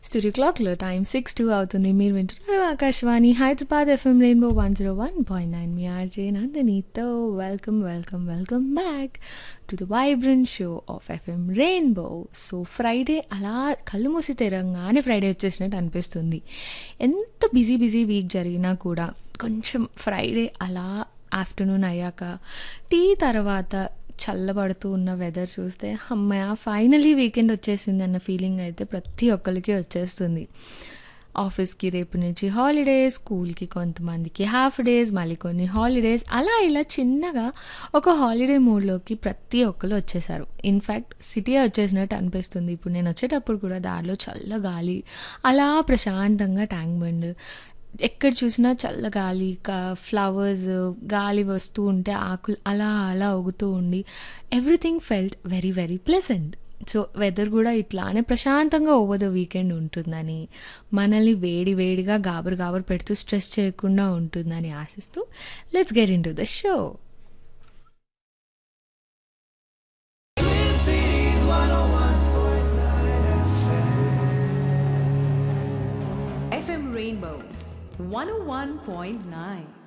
Studio క్లాక్లో time six two అవుతుంది మీరు వింటున్నారు Akashvani Hyderabad FM Rainbow one zero one point nine మీ ఆర్జే నందనీతో welcome welcome welcome back to the vibrant show of FM Rainbow so Friday అలా కళ్ళు మూసి తెరంగానే Friday వచ్చేసినట్టు అనిపిస్తుంది ఎంత బిజీ బిజీ వీక్ జరిగినా కూడా కొంచెం ఫ్రైడే అలా ఆఫ్టర్నూన్ అయ్యాక టీ తర్వాత చల్లబడుతూ ఉన్న వెదర్ చూస్తే అమ్మయ్య ఫైనలీ వీకెండ్ వచ్చేసింది అన్న ఫీలింగ్ అయితే ప్రతి ఒక్కరికి వచ్చేస్తుంది ఆఫీస్కి రేపు నుంచి హాలిడేస్ స్కూల్కి కొంతమందికి హాఫ్ డేస్ మళ్ళీ కొన్ని హాలిడేస్ అలా ఇలా చిన్నగా ఒక హాలిడే మూడ్లోకి ప్రతి ఒక్కరు వచ్చేసారు ఇన్ఫ్యాక్ట్ సిటీ వచ్చేసినట్టు అనిపిస్తుంది ఇప్పుడు నేను వచ్చేటప్పుడు కూడా దారిలో చల్ల గాలి అలా ప్రశాంతంగా ట్యాంక్ బండ్ ఎక్కడ చూసినా చల్ల గాలి ఫ్లవర్స్ గాలి వస్తూ ఉంటే ఆకులు అలా అలా ఊగుతూ ఉండి everything felt very very pleasant so weather కూడా ఇట్లానే ప్రశాంతంగా ఓవర్ ద వీకెండ్ ఉంటుందని మనల్ని వేడి వేడిగా గాబరు గాబరు పెడుతూ స్ట్రెస్ చేయకుండా ఉంటుందని ఆశిస్తూ let's get into the show FM Rainbow 101.9.